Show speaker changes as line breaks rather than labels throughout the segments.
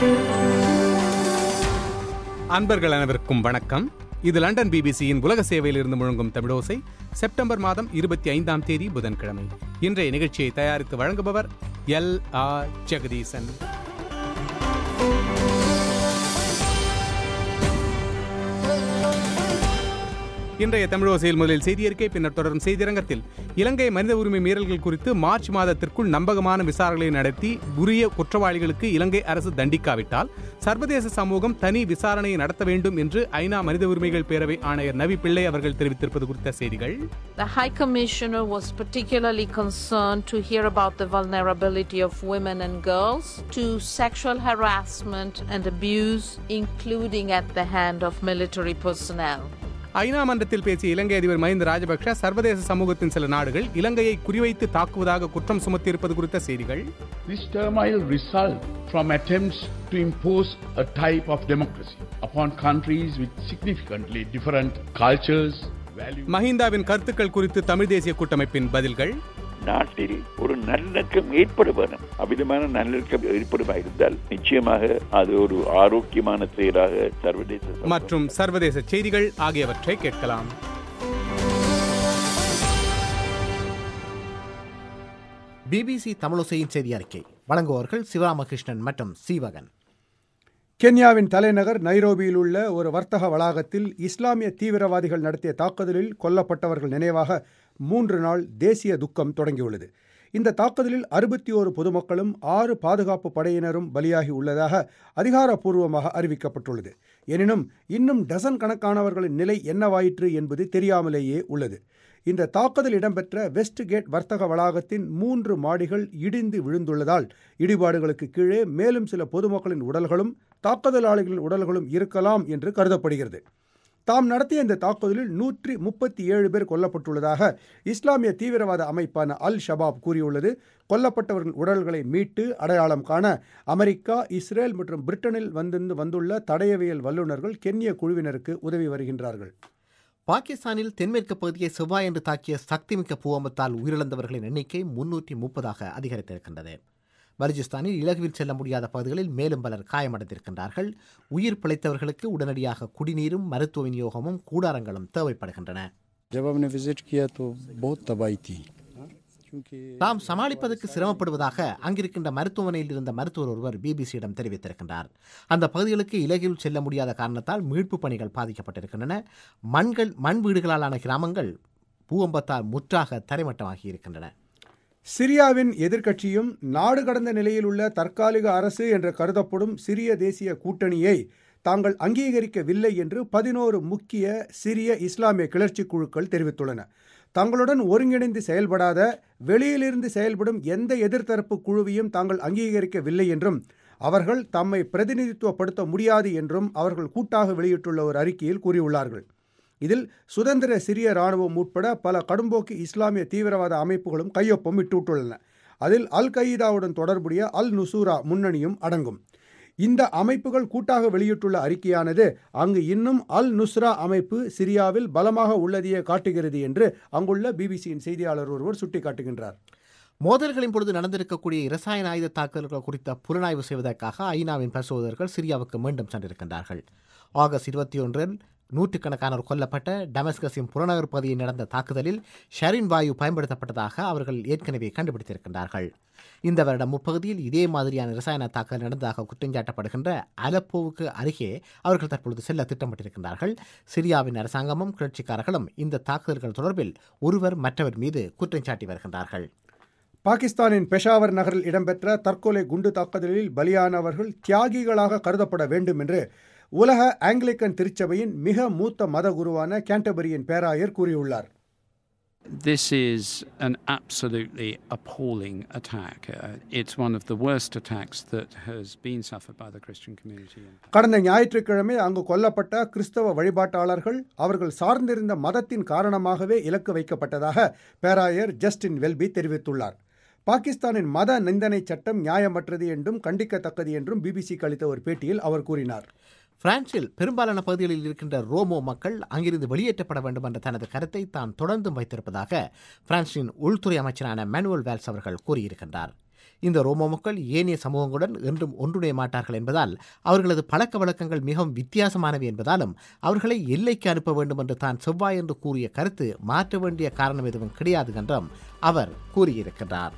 அன்பர்கள் அனைவருக்கும் வணக்கம் இது லண்டன் பிபிசியின் உலக சேவையில் இருந்து முழங்கும் தமிழோசை செப்டம்பர் மாதம் இருபத்தி ஐந்தாம் தேதி புதன்கிழமை இன்றைய நிகழ்ச்சியை தயாரித்து வழங்குபவர் எல் ஆர் ஜெகதீசன் இன்றைய தமிழோசையில் முதலில் செய்தி அறிக்கை பின்னர் தொடரும் செய்திரங்கத்தில் இலங்கை மனித உரிமை மீறல்கள் குறித்து மார்ச் மாதத்திற்குள் நம்பகமான விசாரணைகளை நடத்தி உரிய குற்றவாளிகளுக்கு இலங்கை அரசு தண்டிக்காவிட்டால் சர்வதேச சமூகம் தனி விசாரணையை நடத்த வேண்டும் என்று ஐநா மனித உரிமைகள் பேரவை ஆணையர் நவி பிள்ளை அவர்கள் தெரிவித்திருப்பது குறித்த செய்திகள்
The High Commissioner was particularly concerned to hear about the vulnerability of women and girls to sexual harassment and abuse, including at the hand of military personnel.
ஐநா மன்றத்தில் பேசிய இலங்கை அதிபர் மஹிந்த ராஜபக்ஷ சர்வதேச சமூகத்தின் சில நாடுகள் இலங்கையை குறிவைத்து தாக்குவதாக குற்றம் சுமத்தியிருப்பது குறித்த செய்திகள்
This turmoil result from attempts to impose a type of democracy upon countries with significantly different cultures, values.
மஹிந்தாவின் கருத்துக்கள் குறித்து தமிழ் தேசிய கூட்டமைப்பின் பதில்கள்
நாட்டில் ஒரு நல்லிணக்கம் ஏற்பட வேணும் அவ்விதமான நல்லிணக்கம் ஏற்படுமா இருந்தால் நிச்சயமாக அது ஒரு ஆரோக்கியமான செயலாக சர்வதேச சமூகம்
மற்றும் சர்வதேச செய்திகள் ஆகியவற்றை கேட்கலாம்
பிபிசி தமிழோசையின் செய்தி அறிக்கை வழங்குபவர்கள் சிவராமகிருஷ்ணன் மற்றும் சீவகன்
கென்யாவின் தலைநகர் நைரோபியில் உள்ள ஒரு வர்த்தக வளாகத்தில் இஸ்லாமிய தீவிரவாதிகள் நடத்திய தாக்குதலில் கொல்லப்பட்டவர்கள் நினைவாக மூன்று நாள் தேசிய துக்கம் தொடங்கியுள்ளது இந்த தாக்குதலில் அறுபத்தி ஓரு பொதுமக்களும் ஆறு பாதுகாப்பு படையினரும் பலியாகி உள்ளதாக அதிகாரப்பூர்வமாக அறிவிக்கப்பட்டுள்ளது எனினும் இன்னும் டசன் கணக்கானவர்களின் நிலை என்னவாயிற்று என்பது தெரியாமலேயே உள்ளது இந்த தாக்குதல் இடம்பெற்ற வெஸ்ட் கேட் வர்த்தக வளாகத்தின் மூன்று மாடிகள் இடிந்து விழுந்துள்ளதால் இடிபாடுகளுக்கு கீழே மேலும் சில பொதுமக்களின் உடல்களும் தாக்குதலாளிகளின் உடல்களும் இருக்கலாம் என்று கருதப்படுகிறது தாம் நடத்திய இந்த தாக்குதலில் நூற்றி முப்பத்தி ஏழு பேர் கொல்லப்பட்டுள்ளதாக இஸ்லாமிய தீவிரவாத அமைப்பான அல் ஷபாப் கூறியுள்ளது கொல்லப்பட்டவர்கள் உடல்களை மீட்டு அடையாளம் காண அமெரிக்கா இஸ்ரேல் மற்றும் பிரிட்டனில் வந்திருந்து வந்துள்ள தடயவியல் வல்லுநர்கள் கென்ய குழுவினருக்கு உதவி வருகின்றார்கள்
பாகிஸ்தானில் தென்மேற்கு பகுதியை செவ்வாயன்று தாக்கிய சக்திமிக்க பூகம்பத்தால் உயிரிழந்தவர்களின் எண்ணிக்கை முன்னூற்றி முப்பதாக அதிகரித்திருக்கின்றது பலுச்சிஸ்தானில் இலகுவில் செல்ல முடியாத பகுதிகளில் மேலும் பலர் காயமடைந்திருக்கின்றார்கள் உயிர் பிழைத்தவர்களுக்கு உடனடியாக குடிநீரும் மருத்துவ விநியோகமும் கூடாரங்களும் தேவைப்படுகின்றன
जब हमने विजिट किया तो बहुत तबाही थी क्योंकि
தாம் சமாளிப்பதற்கு சிரமப்படுவதாக அங்கிருக்கின்ற மருத்துவமனையில் இருந்த மருத்துவர் ஒருவர் பிபிசியிடம் தெரிவித்திருக்கின்றார் அந்த பகுதிகளுக்கு இலகில் செல்ல முடியாத காரணத்தால் மீட்பு பணிகள் பாதிக்கப்பட்டிருக்கின்றன மண்கள் மண் வீடுகளாலான கிராமங்கள் பூகம்பத்தால் முற்றாக தரைமட்டமாகி இருக்கின்றன
சிரியாவின் எதிர்க்கட்சியும் நாடு கடந்த நிலையில் உள்ள தற்காலிக அரசு என்று கருதப்படும் சிரிய தேசிய கூட்டணியை தாங்கள் அங்கீகரிக்கவில்லை என்று பதினோரு முக்கிய சிரிய இஸ்லாமிய கிளர்ச்சி குழுக்கள் தெரிவித்துள்ளன தங்களுடன் ஒருங்கிணைந்து செயல்படாத வெளியிலிருந்து செயல்படும் எந்த எதிர்த்தரப்பு குழுவையும் தாங்கள் அங்கீகரிக்கவில்லை என்றும் அவர்கள் தம்மை பிரதிநிதித்துவப்படுத்த முடியாது என்றும் அவர்கள் கூட்டாக வெளியிட்டுள்ள ஒரு அறிக்கையில் கூறியுள்ளார்கள் இதில் சுதந்திர சிரிய இராணுவம் உட்பட பல கடும்போக்கு இஸ்லாமிய தீவிரவாத அமைப்புகளும் கையொப்பம் இட்டுள்ளன அதில் அல் கயீதாவுடன் தொடர்புடைய அல் நுசூரா முன்னணியும் அடங்கும் இந்த அமைப்புகள் கூட்டாக வெளியிட்டுள்ள அறிக்கையானது அங்கு இன்னும் அல் நுஸ்ரா அமைப்பு சிரியாவில் பலமாக உள்ளதையே காட்டுகிறது என்று அங்குள்ள பிபிசியின் செய்தியாளர் ஒருவர் சுட்டிக்காட்டுகின்றார்
மோதல்களின் பொழுது நடந்திருக்கக்கூடிய இரசாயன ஆயுத தாக்குதல்கள் குறித்த புலனாய்வு செய்வதற்காக ஐநாவின் பரிசோதகர்கள் சிரியாவுக்கு மீண்டும் சென்றிருக்கின்றார்கள் ஆகஸ்ட் இருபத்தி ஒன்றில் நூற்றுக்கணக்கானோர் கொல்லப்பட்ட டமஸ்கஸின் புறநகர் பகுதியில் நடந்த தாக்குதலில் ஷரின் வாயு பயன்படுத்தப்பட்டதாக அவர்கள் ஏற்கனவே கண்டுபிடித்திருக்கின்றார்கள் இந்த வருடம் முற்பகுதியில் இதே மாதிரியான ரசாயன தாக்குதல் நடந்ததாக குற்றஞ்சாட்டப்படுகின்ற அலப்போவுக்கு அருகே அவர்கள் தற்பொழுது செல்ல திட்டமிட்டிருக்கின்றார்கள் சிரியாவின் அரசாங்கமும் கிளர்ச்சிக்காரர்களும் இந்த தாக்குதல்கள் தொடர்பில் ஒருவர் மற்றவர் மீது குற்றம் சாட்டி வருகின்றார்கள்
பாகிஸ்தானின் பெஷாவர் நகரில் இடம்பெற்ற தற்கொலை குண்டு தாக்குதலில் பலியானவர்கள் தியாகிகளாக கருதப்பட வேண்டும் என்று உலக ஆங்கிலிக்கன் திருச்சபையின் மிக மூத்த மத குருவான கேண்டபரியின் பேராயர் கூறியுள்ளார்
This is an absolutely appalling attack. Uh, it's one of the worst attacks that has been suffered by the Christian community. in
கடந்த ஞாயிற்றுக்கிழமை அங்கு கொல்லப்பட்ட கிறிஸ்தவ வழிபாட்டாளர்கள் அவர்கள் சார்ந்திருந்த மதத்தின் காரணமாகவே இலக்கு வைக்கப்பட்டதாக பேராயர் ஜஸ்டின் வெல்பி தெரிவித்துள்ளார் பாகிஸ்தானின் மத நிந்தனை சட்டம் நியாயமற்றது என்றும் கண்டிக்கத்தக்கது என்றும் பிபிசிக்கு அளித்த ஒரு பேட்டியில் அவர் கூறினார்
பிரான்சில் பெரும்பாலான பகுதிகளில் இருக்கின்ற ரோமோ மக்கள் அங்கிருந்து வெளியேற்றப்பட வேண்டும் என்ற தனது கருத்தை தான் தொடர்ந்தும் வைத்திருப்பதாக பிரான்சின் உள்துறை அமைச்சரான மேனுவல் வேல்ஸ் அவர்கள் கூறியிருக்கின்றார் இந்த ரோமோ மக்கள் ஏனைய சமூகங்களுடன் என்றும் ஒன்றுடைய மாட்டார்கள் என்பதால் அவர்களது பழக்க வழக்கங்கள் மிகவும் வித்தியாசமானவை என்பதாலும் அவர்களை எல்லைக்கு அனுப்ப வேண்டும் என்று தான் செவ்வாய் என்று கூறிய கருத்து மாற்ற வேண்டிய காரணம் எதுவும் கிடையாது என்றும் அவர் கூறியிருக்கிறார்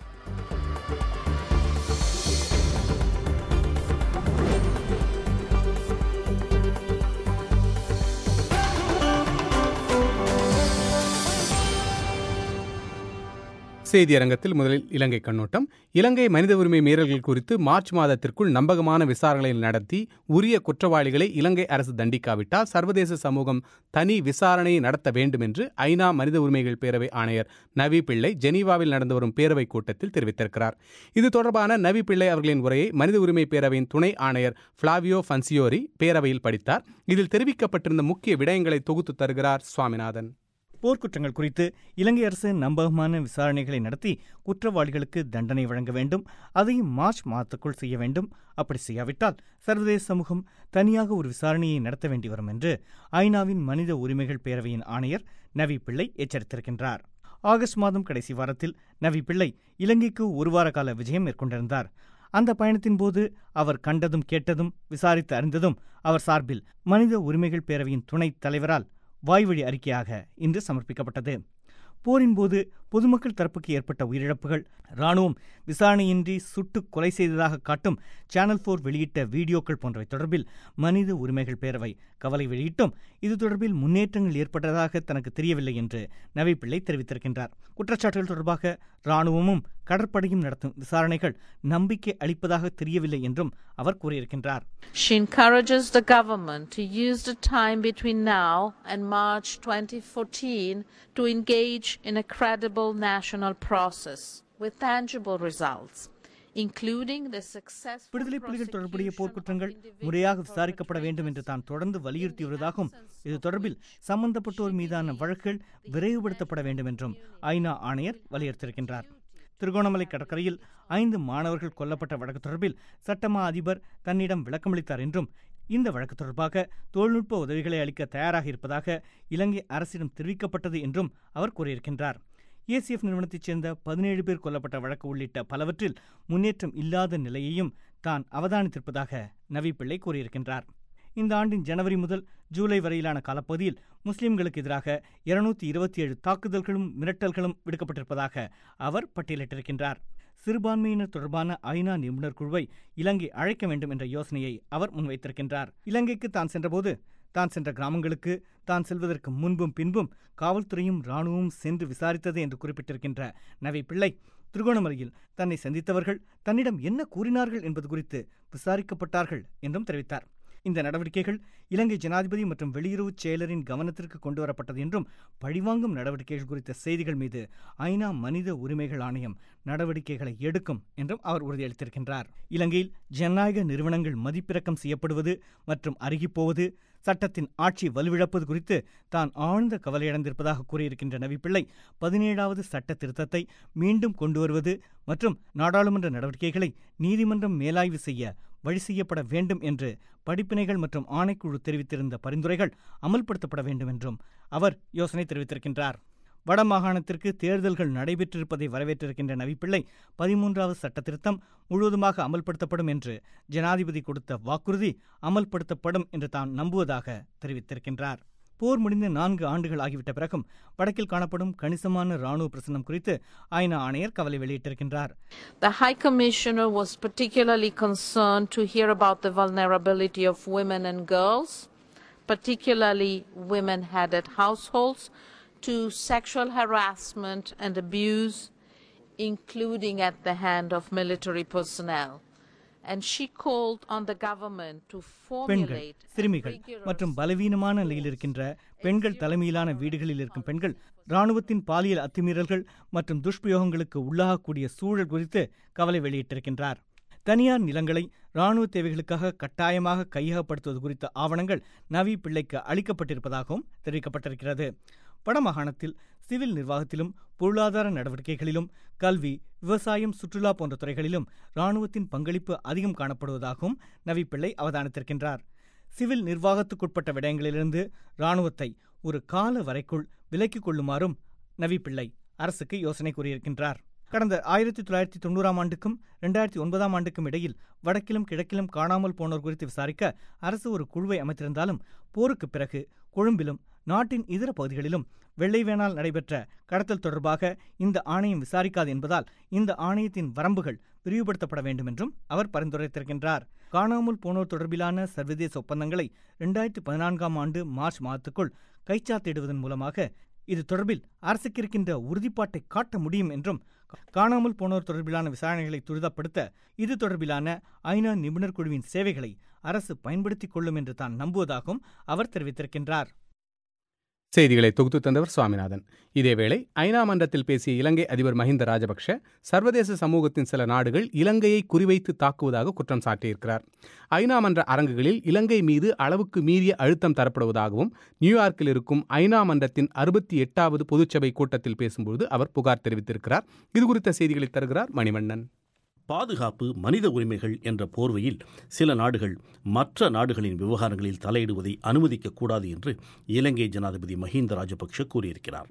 செய்தியரங்கத்தில் முதலில் இலங்கை கண்ணோட்டம் இலங்கை மனித உரிமை மீறல்கள் குறித்து மார்ச் மாதத்திற்குள் நம்பகமான விசாரணைகளை நடத்தி உரிய குற்றவாளிகளை இலங்கை அரசு தண்டிக்காவிட்டால் சர்வதேச சமூகம் தனி விசாரணையை நடத்த வேண்டும் என்று ஐநா மனித உரிமைகள் பேரவை ஆணையர் நவி பிள்ளை ஜெனீவாவில் நடந்து வரும் பேரவை கூட்டத்தில் தெரிவித்திருக்கிறார் இது தொடர்பான நவி பிள்ளை அவர்களின் உரையை மனித உரிமை பேரவையின் துணை ஆணையர் ஃபிளாவியோ ஃபன்சியோரி பேரவையில் படித்தார் இதில் தெரிவிக்கப்பட்டிருந்த முக்கிய விடயங்களை தொகுத்து தருகிறார் சுவாமிநாதன்
போர்க்குற்றங்கள் குறித்து இலங்கை அரசு நம்பகமான விசாரணைகளை நடத்தி குற்றவாளிகளுக்கு தண்டனை வழங்க வேண்டும் அதையும் மார்ச் மாதத்துக்குள் செய்ய வேண்டும் அப்படி செய்யாவிட்டால் சர்வதேச சமூகம் தனியாக ஒரு விசாரணையை நடத்த வேண்டி வரும் என்று ஐநாவின் மனித உரிமைகள் பேரவையின் ஆணையர் நவி பிள்ளை எச்சரித்திருக்கின்றார் ஆகஸ்ட் மாதம் கடைசி வாரத்தில் நவி பிள்ளை இலங்கைக்கு ஒரு வார கால விஜயம் மேற்கொண்டிருந்தார் அந்த பயணத்தின் போது அவர் கண்டதும் கேட்டதும் விசாரித்து அறிந்ததும் அவர் சார்பில் மனித உரிமைகள் பேரவையின் துணைத் தலைவரால் வாய்வழி அறிக்கையாக இன்று சமர்ப்பிக்கப்பட்டது போரின் போது பொதுமக்கள் தரப்புக்கு ஏற்பட்ட உயிரிழப்புகள் ராணுவம் விசாரணையின்றி சுட்டுக் கொலை செய்ததாக காட்டும் சேனல் போர் வெளியிட்ட வீடியோக்கள் போன்றவை தொடர்பில் மனித உரிமைகள் பேரவை கவலை வெளியிட்டும் இது தொடர்பில் முன்னேற்றங்கள் ஏற்பட்டதாக தனக்கு தெரியவில்லை என்று நவி பிள்ளை தெரிவித்திருக்கின்றார் குற்றச்சாட்டுகள் தொடர்பாக ராணுவமும் கடற்படையும் நடத்தும் விசாரணைகள் நம்பிக்கை அளிப்பதாக தெரியவில்லை என்றும் அவர் கூறியிருக்கின்றார்
She encourages the government to use the time between now and March 2014 to engage in a credible national process with tangible results. including the successful
விடுதலை புலிகள் தொடர்புடைய
prosecution
போர்க்குற்றங்கள்
of individuals
முறையாக
for
விசாரிக்கப்பட வேண்டும் என்று தான் தொடர்ந்து வலியுறுத்தி வருவதாகவும் இது தொடர்பில் சம்பந்தப்பட்டோர் மீதான வழக்குகள் விரைவுபடுத்தப்பட வேண்டும் என்றும் ஐநா ஆணையர் வலியுறுத்தியிருக்கின்றார் திருகோணமலை கடற்கரையில் ஐந்து மாணவர்கள் கொல்லப்பட்ட வழக்கு தொடர்பில் சட்டமா அதிபர் தன்னிடம் விளக்கமளித்தார் என்றும் இந்த வழக்கு தொடர்பாக தொழில்நுட்ப உதவிகளை அளிக்க தயாராக இருப்பதாக இலங்கை அரசிடம் தெரிவிக்கப்பட்டது என்றும் அவர் கூறியிருக்கின்றார் ஏசிஎஃப் நிறுவனத்தைச் சேர்ந்த பதினேழு பேர் கொல்லப்பட்ட வழக்கு உள்ளிட்ட பலவற்றில் முன்னேற்றம் இல்லாத நிலையையும் தான் அவதானித்திருப்பதாக நவி பிள்ளை கூறியிருக்கின்றார் இந்த ஆண்டின் ஜனவரி முதல் ஜூலை வரையிலான காலப்பகுதியில் முஸ்லிம்களுக்கு எதிராக இருநூத்தி இருபத்தி ஏழு தாக்குதல்களும் மிரட்டல்களும் விடுக்கப்பட்டிருப்பதாக அவர் பட்டியலிட்டிருக்கின்றார் சிறுபான்மையினர் தொடர்பான ஐநா நிபுணர் குழுவை இலங்கை அழைக்க வேண்டும் என்ற யோசனையை அவர் முன்வைத்திருக்கின்றார் இலங்கைக்கு தான் சென்றபோது தான் சென்ற கிராமங்களுக்கு தான் செல்வதற்கு முன்பும் பின்பும் காவல்துறையும் இராணுவமும் சென்று விசாரித்தது என்று குறிப்பிட்டிருக்கின்ற நவி பிள்ளை திருகோணமலையில் தன்னை சந்தித்தவர்கள் தன்னிடம் என்ன கூறினார்கள் என்பது குறித்து விசாரிக்கப்பட்டார்கள் என்றும் தெரிவித்தார் இந்த நடவடிக்கைகள் இலங்கை ஜனாதிபதி மற்றும் வெளியுறவுச் செயலரின் கவனத்திற்கு கொண்டுவரப்பட்டது என்றும் பழிவாங்கும் நடவடிக்கைகள் குறித்த செய்திகள் மீது ஐநா மனித உரிமைகள் ஆணையம் நடவடிக்கைகளை எடுக்கும் என்றும் அவர் உறுதியளித்திருக்கின்றார் இலங்கையில் ஜனநாயக நிறுவனங்கள் மதிப்பிறக்கம் செய்யப்படுவது மற்றும் அருகிப்போவது சட்டத்தின் ஆட்சி வலுவிழப்பது குறித்து தான் ஆழ்ந்த கவலையடைந்திருப்பதாக கூறியிருக்கின்ற நவிப்பிள்ளை பதினேழாவது சட்ட திருத்தத்தை மீண்டும் கொண்டு வருவது மற்றும் நாடாளுமன்ற நடவடிக்கைகளை நீதிமன்றம் மேலாய்வு செய்ய வழி செய்யப்பட வேண்டும் என்று படிப்பினைகள் மற்றும் ஆணைக்குழு தெரிவித்திருந்த பரிந்துரைகள் அமல்படுத்தப்பட வேண்டும் என்றும் அவர் யோசனை தெரிவித்திருக்கின்றார் வடமாகாணத்திற்கு தேர்தல்கள் நடைபெற்றிருப்பதை வரவேற்றிருக்கின்ற நவிப்பிள்ளை பதிமூன்றாவது சட்ட திருத்தம் முழுவதுமாக அமல்படுத்தப்படும் என்று ஜனாதிபதி கொடுத்த வாக்குறுதி அமல்படுத்தப்படும் என்று தான் நம்புவதாக தெரிவித்திருக்கின்றார் போர் முடிந்த நான்கு ஆண்டுகள் ஆகிவிட்ட பிறகும் வடக்கில் காணப்படும் கணிசமான ராணுவ பிரசனம் குறித்து ஐநா ஆணையர் கவலை வெளியிட்டிருக்கின்றார்
The High Commissioner was particularly concerned to hear about the vulnerability of women and girls, particularly women headed households, to sexual harassment and abuse, including at the hand of military personnel. And she called on the government to
பெண்கள்
formulate a
சிறுமிகள்
rigorous
மற்றும் பலவீனமான நிலையில் இருக்கின்ற பெண்கள் தலைமையிலான வீடுகளில் இருக்கும் பெண்கள் இராணுவத்தின் பாலியல் அத்துமீறல்கள் மற்றும் துஷ்பிரயோகங்களுக்கு உள்ளாகக்கூடிய சூழல் குறித்து கவலை வெளியிட்டிருக்கின்றார் தனியார் நிலங்களை இராணுவ தேவைகளுக்காக கட்டாயமாக கையகப்படுத்துவது குறித்த ஆவணங்கள் நவி பிள்ளைக்கு அளிக்கப்பட்டிருப்பதாகவும் தெரிவிக்கப்பட்டிருக்கிறது வடமாகாணத்தில் சிவில் நிர்வாகத்திலும் பொருளாதார நடவடிக்கைகளிலும் கல்வி விவசாயம் சுற்றுலா போன்ற துறைகளிலும் இராணுவத்தின் பங்களிப்பு அதிகம் காணப்படுவதாகவும் நவி பிள்ளை அவதானித்திருக்கின்றார் சிவில் நிர்வாகத்துக்குட்பட்ட விடயங்களிலிருந்து இராணுவத்தை ஒரு கால வரைக்குள் விலக்கிக் கொள்ளுமாறும் நவி பிள்ளை அரசுக்கு யோசனை கூறியிருக்கின்றார் கடந்த ஆயிரத்தி தொள்ளாயிரத்தி தொண்ணூறாம் ஆண்டுக்கும் இரண்டாயிரத்தி ஒன்பதாம் ஆண்டுக்கும் இடையில் வடக்கிலும் கிழக்கிலும் காணாமல் போனோர் குறித்து விசாரிக்க அரசு ஒரு குழுவை அமைத்திருந்தாலும் போருக்கு பிறகு கொழும்பிலும் நாட்டின் இதர பகுதிகளிலும் வெள்ளை வேணால் நடைபெற்ற கடத்தல் தொடர்பாக இந்த ஆணையம் விசாரிக்காது என்பதால் இந்த ஆணையத்தின் வரம்புகள் விரிவுபடுத்தப்பட வேண்டும் என்றும் அவர் பரிந்துரைத்திருக்கின்றார் காணாமல் போனோர் தொடர்பிலான சர்வதேச ஒப்பந்தங்களை இரண்டாயிரத்தி பதினான்காம் ஆண்டு மார்ச் மாதத்துக்குள் கைச்சாத்திடுவதன் மூலமாக இது தொடர்பில் அரசுக்கு இருக்கின்ற உறுதிப்பாட்டை காட்ட முடியும் என்றும் காணாமல் போனோர் தொடர்பிலான விசாரணைகளை துரிதப்படுத்த இது தொடர்பிலான ஐநா நிபுணர் குழுவின் சேவைகளை அரசு பயன்படுத்திக் கொள்ளும் என்று தான் நம்புவதாகவும் அவர் தெரிவித்திருக்கின்றார்
செய்திகளை தொகுத்து தந்தவர் சுவாமிநாதன் இதேவேளை ஐநா மன்றத்தில் பேசிய இலங்கை அதிபர் மஹிந்த ராஜபக்ஷ சர்வதேச சமூகத்தின் சில நாடுகள் இலங்கையை குறிவைத்து தாக்குவதாக குற்றம் சாட்டியிருக்கிறார் ஐநா மன்ற அரங்குகளில் இலங்கை மீது அளவுக்கு மீறிய அழுத்தம் தரப்படுவதாகவும் நியூயார்க்கில் இருக்கும் ஐநா மன்றத்தின் அறுபத்தி எட்டாவது பொதுச்சபை கூட்டத்தில் பேசும்போது அவர் புகார் தெரிவித்திருக்கிறார் இதுகுறித்த செய்திகளை தருகிறார் மணிவண்ணன்
பாதுகாப்பு மனித உரிமைகள் என்ற போர்வையில் சில நாடுகள் மற்ற நாடுகளின் விவகாரங்களில் தலையிடுவதை அனுமதிக்கக்கூடாது என்று இலங்கை ஜனாதிபதி மஹிந்த ராஜபக்ஷ கூறியிருக்கிறார்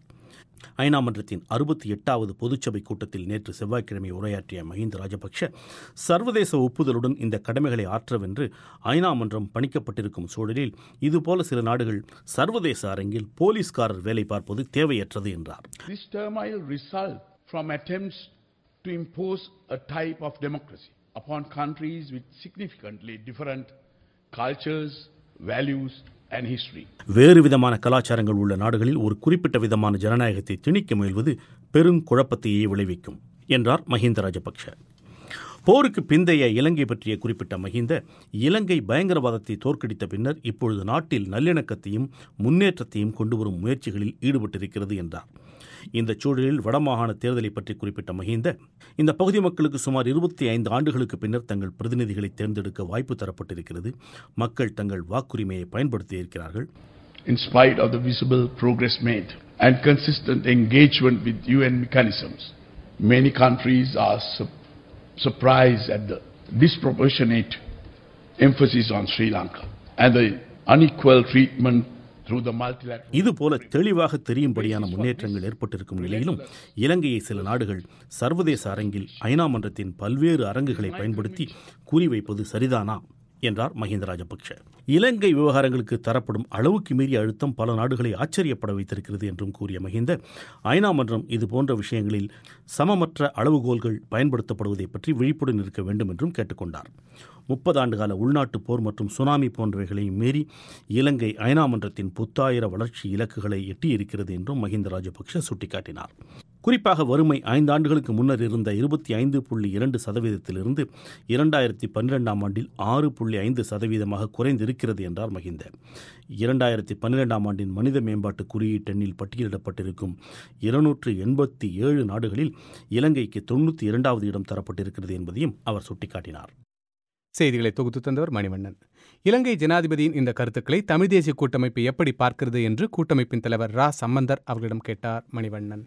ஐநா மன்றத்தின் அறுபத்தி எட்டாவது பொதுச்சபை கூட்டத்தில் நேற்று செவ்வாய்க்கிழமை உரையாற்றிய மஹிந்த ராஜபக்ஷ சர்வதேச ஒப்புதலுடன் இந்த கடமைகளை ஆற்றவென்று ஐநா மன்றம் பணிக்கப்பட்டிருக்கும் சூழலில் இதுபோல சில நாடுகள் சர்வதேச அரங்கில் போலீஸ்காரர் வேலை பார்ப்பது தேவையற்றது என்றார்
This turmoil result from attempts to impose a type of democracy upon countries with significantly different cultures, values, and history.
வேறு விதமான கலாச்சாரங்கள் உள்ள நாடுகளில் ஒரு குறிப்பிட்ட விதமான ஜனநாயகத்தை திணிக்க முயல்வது பெரும் குழப்பத்தையே விளைவிக்கும் என்றார் மஹிந்த ராஜபக்ஷ போருக்கு பிந்தைய இலங்கை பற்றிய குறிப்பிட்ட மஹிந்த இலங்கை பயங்கரவாதத்தை தோற்கடித்த பின்னர் இப்பொழுது நாட்டில் நல்லிணக்கத்தையும் முன்னேற்றத்தையும் கொண்டுவரும் முயற்சிகளில் ஈடுபட்டிருக்கிறது என்றார் இந்த சூழலில் வடமாகாண தேர்தலை பற்றி குறிப்பிட்ட மஹிந்த இந்த பகுதி மக்களுக்கு சுமார் இருபத்தி ஐந்து ஆண்டுகளுக்கு பின்னர் தங்கள் பிரதிநிதிகளை தேர்ந்தெடுக்க வாய்ப்பு தரப்பட்டிருக்கிறது மக்கள் தங்கள் வாக்குரிமையை பயன்படுத்தியிருக்கிறார்கள்
In spite of the visible progress made and consistent engagement with UN mechanisms, many countries are su- surprised at the disproportionate emphasis on Sri Lanka and the unequal treatment through the multilateral.
இதுபோல தெளிவாக தெரியும்படியான முன்னேற்றங்கள் ஏற்பட்டிருக்கும் நிலையிலும் இலங்கையை சில நாடுகள் சர்வதேச அரங்கில் ஐநா மன்றத்தின் பல்வேறு அரங்குகளை பயன்படுத்தி குறிவைப்பது சரிதானா என்றார் மஹிந்த ராஜபக்ஷ இலங்கை விவகாரங்களுக்கு தரப்படும் அளவுக்கு மீறிய அழுத்தம் பல நாடுகளை ஆச்சரியப்பட வைத்திருக்கிறது என்றும் கூறிய மஹிந்த ஐநா மன்றம் இதுபோன்ற விஷயங்களில் சமமற்ற அளவுகோல்கள் பயன்படுத்தப்படுவதை பற்றி விழிப்புடன் இருக்க வேண்டும் என்றும் கேட்டுக்கொண்டார் முப்பது ஆண்டுகால உள்நாட்டு போர் மற்றும் சுனாமி போன்றவைகளை மீறி இலங்கை ஐநா மன்றத்தின் புத்தாயிர வளர்ச்சி இலக்குகளை எட்டியிருக்கிறது என்றும் மஹிந்த ராஜபக்ஷ சுட்டிக்காட்டினார் குறிப்பாக வறுமை ஐந்து ஆண்டுகளுக்கு முன்னர் இருந்த இருபத்தி ஐந்து புள்ளி இரண்டு சதவீதத்திலிருந்து இரண்டாயிரத்தி பன்னிரெண்டாம் ஆண்டில் ஆறு புள்ளி ஐந்து சதவீதமாக குறைந்திருக்கிறது என்றார் மஹிந்த இரண்டாயிரத்தி பன்னிரெண்டாம் ஆண்டின் மனித மேம்பாட்டு குறியீட்டெண்ணில் பட்டியலிடப்பட்டிருக்கும் இருநூற்று எண்பத்தி ஏழு நாடுகளில் இலங்கைக்கு தொண்ணூற்றி இரண்டாவது இடம் தரப்பட்டிருக்கிறது என்பதையும் அவர் சுட்டிக்காட்டினார்
செய்திகளை தொகுத்து தந்தவர் மணிவண்ணன் இலங்கை ஜனாதிபதியின் இந்த கருத்துக்களை தமிழ் தேசிய கூட்டமைப்பு எப்படி பார்க்கிறது என்று கூட்டமைப்பின் தலைவர் ரா சம்பந்தர் அவர்களிடம் கேட்டார் மணிவண்ணன்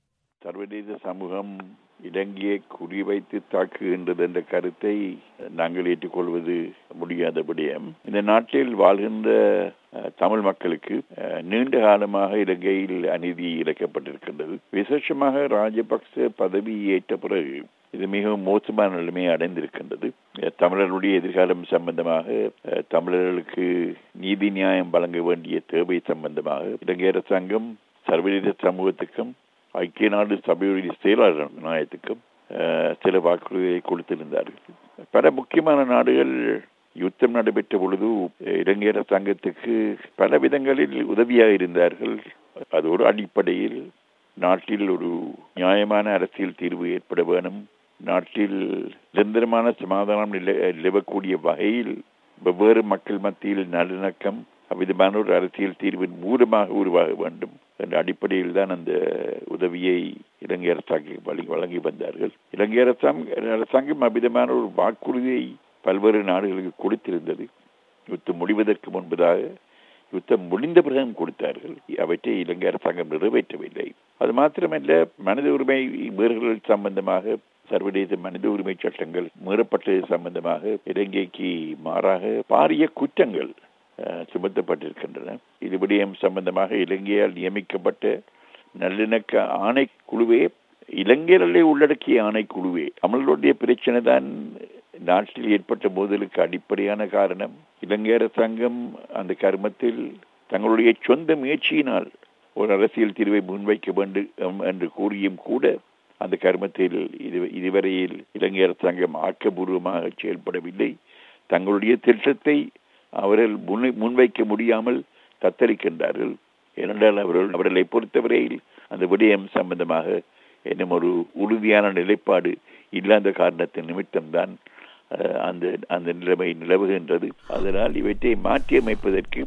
சர்வதேச சமூகம் இலங்கையை குறிவைத்து தாக்குகின்றது என்ற கருத்தை நாங்கள் ஏற்றுக்கொள்வது முடியாத விடயம் இந்த நாட்டில் வாழ்கின்ற அஹ், தமிழ் மக்களுக்கு அஹ், நீண்ட காலமாக இலங்கையில் அநீதி இழைக்கப்பட்டிருக்கின்றது விசேஷமாக ராஜபக்ச பதவி ஏற்ற பிறகு இது மிகவும் மோசமான நிலைமையை அடைந்திருக்கின்றது அஹ், தமிழர்களுடைய எதிர்காலம் சம்பந்தமாக அஹ், தமிழர்களுக்கு நீதி நியாயம் வழங்க வேண்டிய தேவை சம்பந்தமாக இலங்கை அரசாங்கம் சர்வதேச சமூகத்துக்கும் ஐக்கிய நாடு சபையுடைய செயலாளர் நாயத்துக்கும் அஹ், சில வாக்குறுதிகளை கொடுத்திருந்தார்கள் பல முக்கியமான நாடுகள் யுத்தம் நடைபெற்ற பொழுது அஹ், இலங்கை அரசாங்கத்துக்கு பல விதங்களில் உதவியாக இருந்தார்கள் அது ஒரு அடிப்படையில் நாட்டில் ஒரு நியாயமான அரசியல் தீர்வு ஏற்பட வேணும் நாட்டில் நிரந்தரமான சமாதானம் நில நிலவக்கூடிய வகையில் வெவ்வேறு மக்கள் மத்தியில் நல்லிணக்கம் அவ்விதமான ஒரு அரசியல் தீர்வின் மூலமாக உருவாக வேண்டும் என்ற அடிப்படையில் தான் அந்த உதவியை இலங்கை அரசாங்கம் வழங்கி வழங்கி வந்தார்கள் இலங்கை அரசாங்கம் அரசாங்கம் அவ்விதமான ஒரு வாக்குறுதியை பல்வேறு நாடுகளுக்கு கொடுத்திருந்தது யுத்தம் முடிவதற்கு முன்பதாக யுத்தம் முடிந்த பிறகும் கொடுத்தார்கள் அவற்றை இலங்கை அரசாங்கம் நிறைவேற்றவில்லை அது மாத்திரமல்ல மனித உரிமை மீறல்கள் சம்பந்தமாக சர்வதேச மனித உரிமை சட்டங்கள் மீறப்பட்டது சம்பந்தமாக இலங்கைக்கு மாறாக பாரிய குற்றங்கள் அஹ், சுமத்தப்பட்டிருக்கின்றன இது விடயம் சம்பந்தமாக இலங்கையால் நியமிக்கப்பட்ட நல்லிணக்க ஆணைக்குழுவே இளைஞர்களை உள்ளடக்கிய ஆணைக்குழுவே தமிழருடைய பிரச்சனை தான் நாட்டில் ஏற்பட்ட மோதலுக்கு அடிப்படையான காரணம் இலங்கை அரசாங்கம் அந்த கர்மத்தில் தங்களுடைய சொந்த முயற்சியினால் ஒரு அரசியல் தீர்வை முன்வைக்க வேண்டும் என்று கூறியும் கூட அந்த கர்மத்தில் இது இதுவரையில் இலங்கை அரசாங்கம் ஆக்கபூர்வமாக செயல்படவில்லை தங்களுடைய திட்டத்தை அவர்கள் முன் முன்வைக்க முடியாமல் தத்தளிக்கின்றார்கள் ஏனென்றால் அவர்கள் அவர்களை பொறுத்தவரையில் அந்த விடயம் சம்பந்தமாக என்னும் ஒரு உறுதியான நிலைப்பாடு இல்லாத காரணத்தின் நிமித்தம்தான் அந்த அந்த நிலைமை நிலவுகின்றது அதனால் இவற்றை மாற்றியமைப்பதற்கு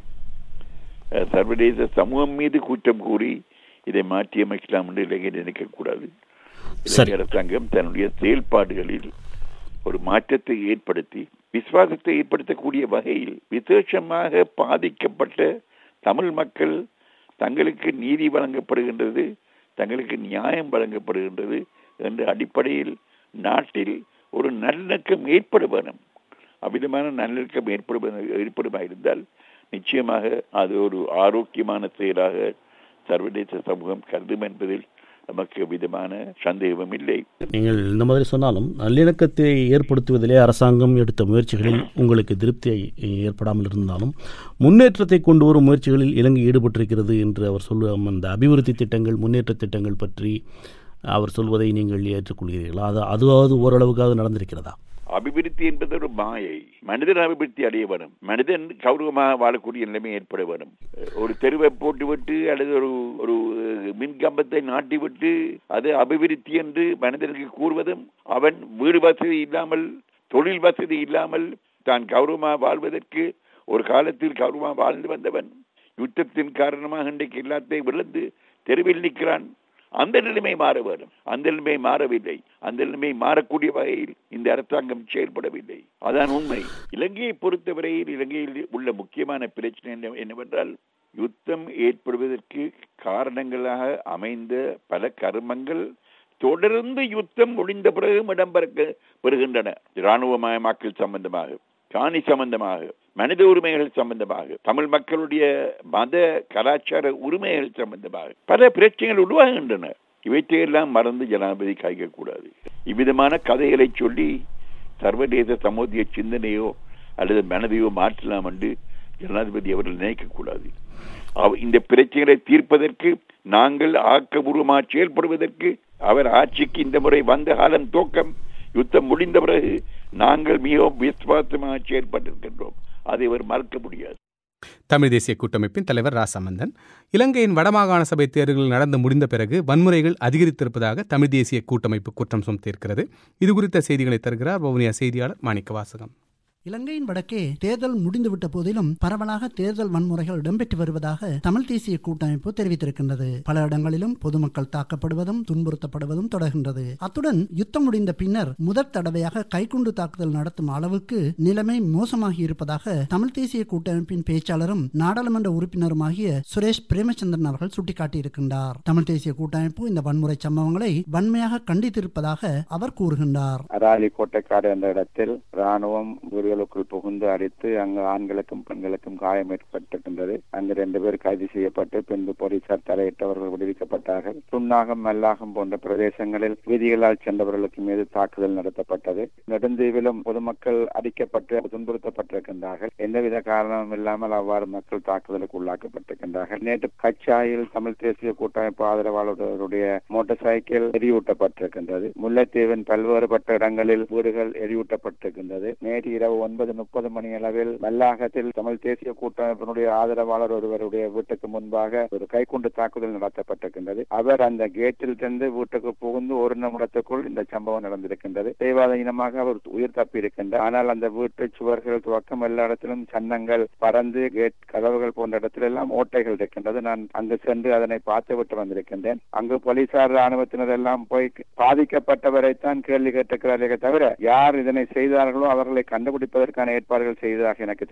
சர்வதேச சமூகம் மீது கூட்டம் கூறி இதை மாற்றியமைக்கலாம் என்று இலங்கை நினைக்கக்கூடாது இலங்கை அரசாங்கம் தன்னுடைய செயல்பாடுகளில் ஒரு மாற்றத்தை ஏற்படுத்தி விசுவாசத்தை ஏற்படுத்தக்கூடிய வகையில் விசேஷமாக பாதிக்கப்பட்ட தமிழ் மக்கள் தங்களுக்கு நீதி வழங்கப்படுகின்றது தங்களுக்கு நியாயம் வழங்கப்படுகின்றது என்ற அடிப்படையில் நாட்டில் ஒரு நல்லிணக்கம் ஏற்பட வேணும் அவ்விதமான நல்லிணக்கம் ஏற்படும் ஏற்படுமா இருந்தால் நிச்சயமாக அது ஒரு ஆரோக்கியமான செயலாக சர்வதேச சமூகம் கருதும் என்பதில் நமக்கு விதமான சந்தேகமும் இல்லை
நீங்கள் இந்த மாதிரி சொன்னாலும் நல்லிணக்கத்தை ஏற்படுத்துவதிலே அரசாங்கம் எடுத்த முயற்சிகளில் உங்களுக்கு திருப்தி ஏற்படாமல் இருந்தாலும் முன்னேற்றத்தை கொண்டு வரும் முயற்சிகளில் இலங்கை ஈடுபட்டிருக்கிறது என்று அவர் சொல்லும் அந்த அபிவிருத்தி திட்டங்கள் முன்னேற்ற திட்டங்கள் பற்றி அவர் சொல்வதை நீங்கள் ஏற்றுக்கொள்கிறீர்களா அது அதுவாவது ஓரளவுக்காக நடந்திருக்கிறதா
அபிவிருத்தி என்பது ஒரு மாயை மனிதன் அபிவிருத்தி அடைய வேணும் மனிதன் கௌரவமாக வாழக்கூடிய நிலைமை ஏற்பட வேணும் ஒரு தெருவை போட்டு விட்டு அல்லது ஒரு ஒரு மின்கம்பத்தை நாட்டி விட்டு அது அபிவிருத்தி என்று மனிதனுக்கு கூறுவதும் அவன் வீடு வசதி இல்லாமல் தொழில் வசதி இல்லாமல் தான் கௌரவமாக வாழ்வதற்கு ஒரு காலத்தில் கௌரவமாக வாழ்ந்து வந்தவன் யுத்தத்தின் காரணமாக இன்றைக்கு எல்லாத்தையும் விழுந்து தெருவில் நிற்கிறான் அந்த நிலைமை மாற வேண்டும் அந்த நிலைமை மாறவில்லை அந்த நிலைமை மாறக்கூடிய வகையில் இந்த அரசாங்கம் செயல்படவில்லை அதான் உண்மை இலங்கையை பொறுத்தவரையில் இலங்கையில் உள்ள முக்கியமான பிரச்சனை என்னவென்றால் யுத்தம் ஏற்படுவதற்கு காரணங்களாக அமைந்த பல கர்மங்கள் தொடர்ந்து யுத்தம் முடிந்த பிறகும் இடம்பெற பெறுகின்றன இராணுவமயமாக்கல் சம்பந்தமாக காணி சம்பந்தமாக மனித உரிமைகள் சம்பந்தமாக தமிழ் மக்களுடைய மத கலாச்சார உரிமைகள் சம்பந்தமாக பல பிரச்சனைகள் உருவாகின்றன இவற்றையெல்லாம் மறந்து ஜனாதிபதி காய்க்கக்கூடாது இவ்விதமான கதைகளை சொல்லி சர்வதேச சமூக சிந்தனையோ அல்லது மனதையோ மாற்றலாம் என்று ஜனாதிபதி அவர்கள் நினைக்கக்கூடாது இந்த பிரச்சனைகளை தீர்ப்பதற்கு நாங்கள் ஆக்கபூர்வமாக செயல்படுவதற்கு அவர் ஆட்சிக்கு இந்த முறை வந்த காலம் தோக்கம் யுத்தம் முடிந்த பிறகு நாங்கள் மிகவும் விசுவாசமாக செயல்பட்டிருக்கின்றோம் அதை அவர் மறுக்க முடியாது
தமிழ் தேசிய கூட்டமைப்பின் தலைவர் ராசமந்தன் இலங்கையின் வடமாகாண சபை தேர்தல்கள் நடந்து முடிந்த பிறகு வன்முறைகள் அதிகரித்திருப்பதாக தமிழ் தேசிய கூட்டமைப்பு குற்றம் சுமத்தியிருக்கிறது இது குறித்த செய்திகளை தருகிறார் வவுனியா செய்தியாளர் மாணிக்க வாசகம்
இலங்கையின் வடக்கே தேர்தல் முடிந்துவிட்ட போதிலும் பரவலாக தேர்தல் வன்முறைகள் இடம்பெற்று வருவதாக தமிழ் தேசிய கூட்டமைப்பு தெரிவித்திருக்கின்றது பல இடங்களிலும் பொதுமக்கள் தாக்கப்படுவதும் துன்புறுத்தப்படுவதும் தொடர்கின்றது அத்துடன் யுத்தம் முடிந்த பின்னர் முதற் தடவையாக கைக்குண்டு தாக்குதல் நடத்தும் அளவுக்கு நிலைமை மோசமாகி இருப்பதாக தமிழ் தேசிய கூட்டமைப்பின் பேச்சாளரும் நாடாளுமன்ற உறுப்பினருமாகிய சுரேஷ் பிரேமச்சந்திரன் அவர்கள் சுட்டிக்காட்டியிருக்கின்றார் தமிழ் தேசிய கூட்டமைப்பு இந்த வன்முறை சம்பவங்களை வன்மையாக கண்டித்திருப்பதாக அவர் கூறுகின்றார்
அராலி கோட்டைக்காடு என்ற இடத்தில் ராணுவம் வீடுகளுக்குள் புகுந்து அடித்து அங்கு ஆண்களுக்கும் பெண்களுக்கும் காயம் ஏற்பட்டிருக்கின்றது அங்கு ரெண்டு பேர் கைது செய்யப்பட்டு பின்பு போலீசார் தலையிட்டவர்கள் விடுவிக்கப்பட்டார்கள் சுன்னாகம் மல்லாகம் போன்ற பிரதேசங்களில் வீதிகளால் சென்றவர்களுக்கு மீது தாக்குதல் நடத்தப்பட்டது நெடுந்தீவிலும் பொதுமக்கள் அடிக்கப்பட்டு துன்புறுத்தப்பட்டிருக்கின்றார்கள் எந்தவித காரணமும் இல்லாமல் அவ்வாறு மக்கள் தாக்குதலுக்கு உள்ளாக்கப்பட்டிருக்கின்றார்கள் நேற்று கச்சாயில் தமிழ் தேசிய கூட்டமைப்பு ஆதரவாளர்களுடைய மோட்டார் சைக்கிள் எரியூட்டப்பட்டிருக்கின்றது முல்லைத்தீவின் பல்வேறுபட்ட இடங்களில் வீடுகள் எரியூட்டப்பட்டிருக்கின்றது நேற்று இரவு ஒன்பது முப்பது மணி அளவில் வல்லாகத்தில் தமிழ் தேசிய கூட்டமைப்பினுடைய ஆதரவாளர் ஒருவருடைய வீட்டுக்கு முன்பாக ஒரு கைக்குண்டு தாக்குதல் நடத்தப்பட்டிருக்கின்றது அவர் அந்த கேட்டில் இருந்து வீட்டுக்கு புகுந்து ஒரு நிமிடத்துக்குள் இந்த சம்பவம் நடந்திருக்கின்றது தெய்வாதீனமாக அவர் உயிர் தப்பி இருக்கின்றார் ஆனால் அந்த வீட்டு சுவர்கள் துவக்கம் எல்லா இடத்திலும் சன்னங்கள் பறந்து கேட் கதவுகள் போன்ற இடத்துல எல்லாம் ஓட்டைகள் இருக்கின்றது நான் அங்கு சென்று அதனை பார்த்து விட்டு வந்திருக்கின்றேன் அங்கு போலீசார் ராணுவத்தினர் எல்லாம் போய் பாதிக்கப்பட்டவரைத்தான் கேள்வி கேட்டிருக்கிறார்களே தவிர யார் இதனை செய்தார்களோ அவர்களை கண்டுபிடிப்பதற்கான ஏற்பாடுகள் செய்ததாக எனக்கு தெரியவில்லை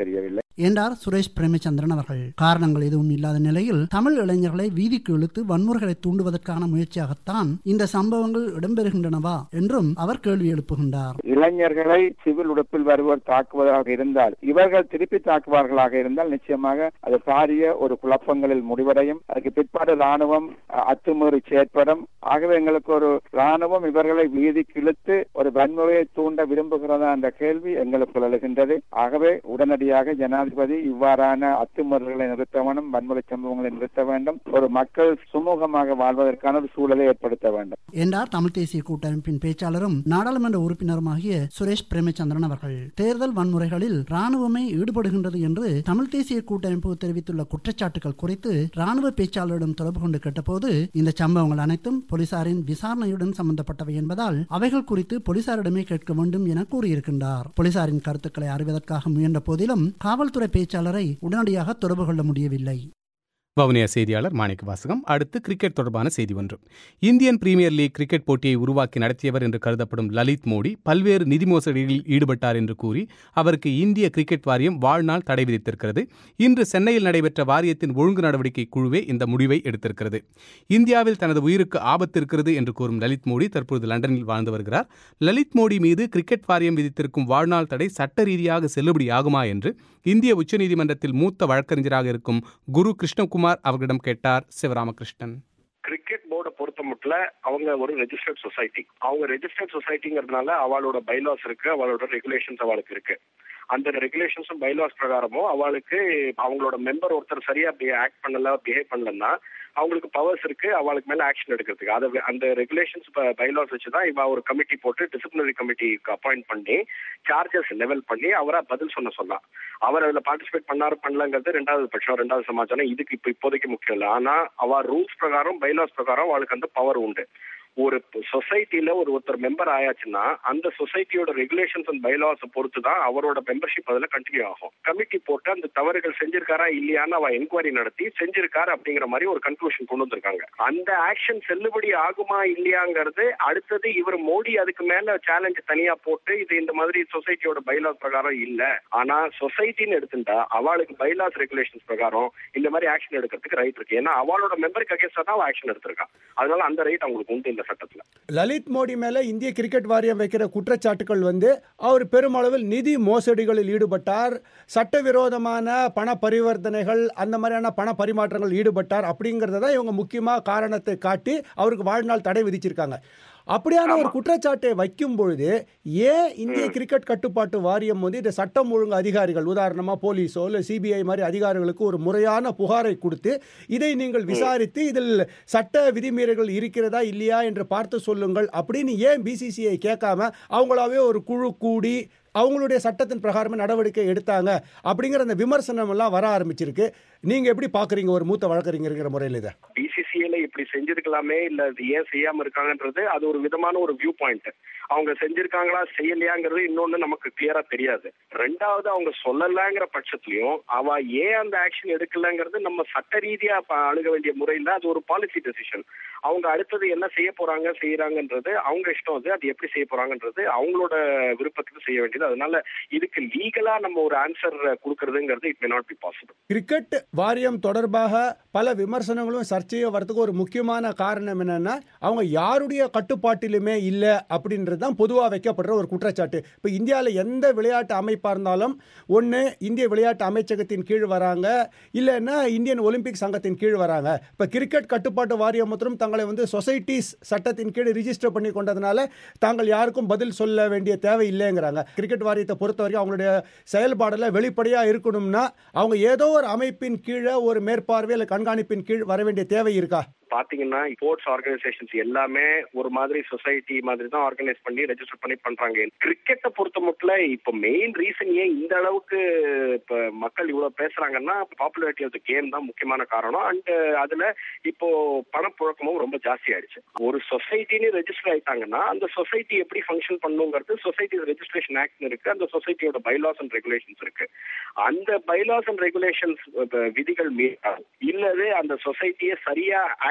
என்றார் சுரேஷ் பிரேமச்சந்திரன் அவர்கள் காரணங்கள் எதுவும் இல்லாத நிலையில் தமிழ் இளைஞர்களை வீதிக்கு இழுத்து வன்முறைகளை தூண்டுவதற்கான முயற்சியாகத்தான் இந்த சம்பவங்கள் இடம்பெறுகின்றனவா என்றும் அவர் கேள்வி எழுப்புகின்றார்
இளைஞர்களை சிவில் உடுப்பில் வருவோர் தாக்குவதாக இருந்தால் இவர்கள் திருப்பி தாக்குவார்களாக இருந்தால் நிச்சயமாக அது பாரிய ஒரு குழப்பங்களில் முடிவடையும் அதுக்கு பிற்பாடு ராணுவம் அஹ், அத்துமீறி செயற்படும் ஆகவே எங்களுக்கு ஒரு ராணுவம் இவர்களை வீதிக்கு இழுத்து ஒரு வன்முறையை தூண்ட விரும்புகிறதா என்ற கேள்வி எங்களுக்குள் எழுகின்றது ஆகவே உடனடியாக ஜனாதிபதி இவ்வாறான அத்துமீறல்களை நிறுத்த வேண்டும் வன்முறை சம்பவங்களை நிறுத்த வேண்டும் ஒரு மக்கள் சுமூகமாக வாழ்வதற்கான ஒரு சூழலை ஏற்படுத்த வேண்டும்
என்றார் தமிழ் தேசிய கூட்டமைப்பின் பேச்சாளரும் நாடாளுமன்ற உறுப்பினருமாகிய சுரேஷ் பிரேமச்சந்திரன் அவர்கள் தேர்தல் வன்முறைகளில் ராணுவமே ஈடுபடுகின்றது என்று தமிழ் தேசிய கூட்டமைப்பு தெரிவித்துள்ள குற்றச்சாட்டுகள் குறித்து ராணுவ பேச்சாளரிடம் தொடர்பு கொண்டு கேட்டபோது இந்த சம்பவங்கள் அனைத்தும் போலீசாரின் விசாரணையுடன் சம்பந்தப்பட்டவை என்பதால் அவைகள் குறித்து போலீசாரிடமே கேட்க வேண்டும் என கூறியிருக்கின்றார் போலீசாரின் கருத்துக்களை அறிவதற்காக முயன்ற போதிலும் காவல்துறை பேச்சாளரை உடனடியாக தொடர்பு கொள்ள முடியவில்லை
வவுனியா செய்தியாளர் மாணிக்க வாசகம் அடுத்து கிரிக்கெட் தொடர்பான செய்தி ஒன்று இந்தியன் பிரீமியர் லீக் கிரிக்கெட் போட்டியை உருவாக்கி நடத்தியவர் என்று கருதப்படும் லலித் மோடி பல்வேறு நிதி மோசடிகளில் ஈடுபட்டார் என்று கூறி அவருக்கு இந்திய கிரிக்கெட் வாரியம் வாழ்நாள் தடை விதித்திருக்கிறது இன்று சென்னையில் நடைபெற்ற வாரியத்தின் ஒழுங்கு நடவடிக்கை குழுவே இந்த முடிவை எடுத்திருக்கிறது இந்தியாவில் தனது உயிருக்கு ஆபத்து இருக்கிறது என்று கூறும் லலித் மோடி தற்போது லண்டனில் வாழ்ந்து வருகிறார் லலித் மோடி மீது கிரிக்கெட் வாரியம் விதித்திருக்கும் வாழ்நாள் தடை சட்ட ரீதியாக செல்லுபடியாகுமா என்று இந்திய உச்சநீதிமன்றத்தில் மூத்த வழக்கறிஞராக இருக்கும் குரு கிருஷ்ணகுமார் அவர்களிடம் கேட்டார் சிவராமகிருஷ்ணன்
கிரிக்கெட் போர்டை பொறுத்த மட்டும் அவங்க ஒரு ரெஜிஸ்டர்ட் சொசைட்டி அவங்க ரெஜிஸ்டர்ட் சொசைட்டிங்கிறதுனால அவளோட பைலாஸ் இருக்கு அவளோட ரெகுலேஷன்ஸ் அவளுக்கு இருக்கு அந்த ரெகுலேஷன்ஸும் பைலாஸ் பிரகாரமும் அவளுக்கு அவங்களோட மெம்பர் ஒருத்தர் சரியா ஆக்ட் பண்ணல பிஹேவ் பண்ணலன்னா அவங்களுக்கு பவர்ஸ் இருக்கு அவளுக்கு மேல ஆக்ஷன் எடுக்கிறதுக்கு அதை அந்த ரெகுலேஷன்ஸ் பைலாஸ் வச்சுதான் இவ ஒரு கமிட்டி போட்டு டிசிப்ளினரி கமிட்டிக்கு அப்பாயிண்ட் பண்ணி சார்ஜஸ் லெவல் பண்ணி அவரா பதில் சொன்ன சொல்லலாம் அவர் அதுல பார்ட்டிசிபேட் பண்ணாரு பண்ணலங்கிறது ரெண்டாவது பட்சம் ரெண்டாவது சமாச்சாரம் இதுக்கு இப்ப இப்போதைக்கு முக்கியம் இல்லை ஆனா அவ ரூல்ஸ் பிரகாரம் பைலாஸ் பிரகாரம் அவளுக்கு அந்த பவர் உண்டு ஒரு சொசைட்டில ஒரு ஒருத்தர் மெம்பர் ஆயாச்சுன்னா அந்த சொசைட்டியோட ரெகுலேஷன்ஸ் அண்ட் பைலாஸ் பொறுத்து தான் அவரோட மெம்பர்ஷிப் அதுல கண்டினியூ ஆகும் கமிட்டி போட்டு அந்த தவறுகள் செஞ்சிருக்காரா இல்லையான்னு அவ என்கொயரி நடத்தி செஞ்சிருக்காரு அப்படிங்கிற மாதிரி ஒரு கன்க்ளூஷன் கொண்டு வந்திருக்காங்க அந்த ஆக்ஷன் செல்லுபடி ஆகுமா இல்லையாங்கிறது அடுத்தது இவர் மோடி அதுக்கு மேல சேலஞ்ச் தனியா போட்டு இது இந்த மாதிரி சொசைட்டியோட பைலாஸ் பிரகாரம் இல்ல ஆனா சொசைட்டின்னு எடுத்துட்டா அவளுக்கு பைலாஸ் ரெகுலேஷன்ஸ் பிரகாரம் இந்த மாதிரி ஆக்ஷன் எடுக்கிறதுக்கு ரைட் இருக்கு ஏன்னா அவளோட மெம்பருக்கு அகேன்ஸ்டா தான் அவ ஆக்ஷன் எடுத்திருக்கா அதனால அந்த ரைட் அவங்களுக்கு உண்டு இந்த சட்டத்துல
லலித் மோடி மேல இந்திய கிரிக்கெட் வாரியம் வைக்கிற குற்றச்சாட்டுகள் வந்து அவர் பெருமளவில் நிதி மோசடிகளில் ஈடுபட்டார் சட்டவிரோதமான பண பரிவர்த்தனைகள் அந்த மாதிரியான பண பரிமாற்றங்கள் ஈடுபட்டார் அப்படிங்கிறத தான் இவங்க முக்கியமாக காரணத்தை காட்டி அவருக்கு வாழ்நாள் தடை விதிச்சிருக்காங்க அப்படியான ஒரு குற்றச்சாட்டை வைக்கும் பொழுது ஏன் இந்திய கிரிக்கெட் கட்டுப்பாட்டு வாரியம் வந்து இந்த சட்டம் ஒழுங்கு அதிகாரிகள் உதாரணமா போலீஸோ இல்லை சிபிஐ மாதிரி அதிகாரிகளுக்கு ஒரு முறையான புகாரை கொடுத்து இதை நீங்கள் விசாரித்து இதில் சட்ட விதிமீறல்கள் இருக்கிறதா இல்லையா என்று பார்த்து சொல்லுங்கள் அப்படின்னு ஏன் பிசிசிஐ கேட்காம அவங்களாவே ஒரு குழு கூடி அவங்களுடைய சட்டத்தின் பிரகாரமே நடவடிக்கை எடுத்தாங்க அப்படிங்கிற அந்த விமர்சனம் எல்லாம் வர ஆரம்பிச்சிருக்கு நீங்க எப்படி பாக்குறீங்க ஒரு மூத்த வழக்கறிஞர்ங்கிற முறையில் இதை
பிசிசிஐல இப்படி செஞ்சிருக்கலாமே இல்ல இது ஏன் செய்யாம இருக்காங்கன்றது அது ஒரு விதமான ஒரு வியூ பாயிண்ட் அவங்க செஞ்சிருக்காங்களா செய்யலையாங்கிறது இன்னொன்னு நமக்கு கிளியரா தெரியாது ரெண்டாவது அவங்க சொல்லலாங்கிற பட்சத்திலையும் அவ ஏன் அந்த ஆக்ஷன் எடுக்கலங்கிறது நம்ம சட்ட ரீதியா ப- அணுக வேண்டிய முறையில அது ஒரு பாலிசி டெசிஷன் அவங்க அடுத்தது என்ன செய்ய போறாங்க செய்யறாங்கன்றது அவங்க இஷ்டம் அது அது எப்படி செய்ய போறாங்கன்றது அவங்களோட விருப்பத்துக்கு செய்ய வேண்டியது அதனால இதுக்கு லீகலா நம்ம ஒரு ஆன்சர் கொடுக்கறதுங்கிறது it may not be possible
cricket வாரியம் தொடர்பாக பல விமர்சனங்களும் சர்ச்சையும் வரதுக்கு ஒரு முக்கியமான காரணம் என்னன்னா அவங்க யாருடைய கட்டுப்பாட்டிலுமே இல்லை அப்படின்றது தான் பொதுவாக வைக்கப்படுற ஒரு குற்றச்சாட்டு இப்போ இந்தியாவில் எந்த விளையாட்டு அமைப்பாக இருந்தாலும் ஒன்று இந்திய விளையாட்டு அமைச்சகத்தின் கீழ் வராங்க இல்லைன்னா இந்தியன் ஒலிம்பிக் சங்கத்தின் கீழ் வராங்க இப்போ கிரிக்கெட் கட்டுப்பாட்டு வாரியம் மற்றும் தங்களை வந்து சொசைட்டிஸ் சட்டத்தின் கீழ் ரிஜிஸ்டர் பண்ணி கொண்டதுனால தாங்கள் யாருக்கும் பதில் சொல்ல வேண்டிய தேவை இல்லைங்கிறாங்க கிரிக்கெட் வாரியத்தை பொறுத்த வரைக்கும் அவங்களுடைய செயல்பாடில் வெளிப்படையாக இருக்கணும்னா அவங்க ஏதோ ஒரு அமைப்பின் கீழே ஒரு மேற்பார்வை இல்லை கண்காணிப்பின் கீழ் வர வேண்டிய தேவை இருக்கா
பாத்தீங்கன்னா ஸ்போர்ட்ஸ் ஆர்கனைசேஷன்ஸ் எல்லாமே ஒரு மாதிரி சொசைட்டி மாதிரி தான் ஆர்கனைஸ் பண்ணி ரெஜிஸ்டர் பண்ணி பண்றாங்க கிரிக்கெட்டை பொறுத்த மட்டும் இப்போ மெயின் ரீசன் ஏன் இந்த அளவுக்கு இப்ப மக்கள் இவ்வளவு பேசுறாங்கன்னா பாப்புலாரிட்டி ஆஃப் த கேம் தான் முக்கியமான காரணம் அண்ட் அதுல இப்போ பணப்புழக்கமும் ரொம்ப ஜாஸ்தி ஆயிடுச்சு ஒரு சொசைட்டின்னு ரெஜிஸ்டர் ஆயிட்டாங்கன்னா அந்த சொசைட்டி எப்படி ஃபங்க்ஷன் பண்ணுங்கிறது சொசைட்டி ரெஜிஸ்ட்ரேஷன் ஆக்ட் இருக்கு அந்த சொசைட்டியோட பைலாஸ் அண்ட் ரெகுலேஷன்ஸ் இருக்கு அந்த பைலாஸ் அண்ட் ரெகுலேஷன்ஸ் விதிகள் மீறால் இல்லது அந்த சொசைட்டியை சரியா ஆக்ட்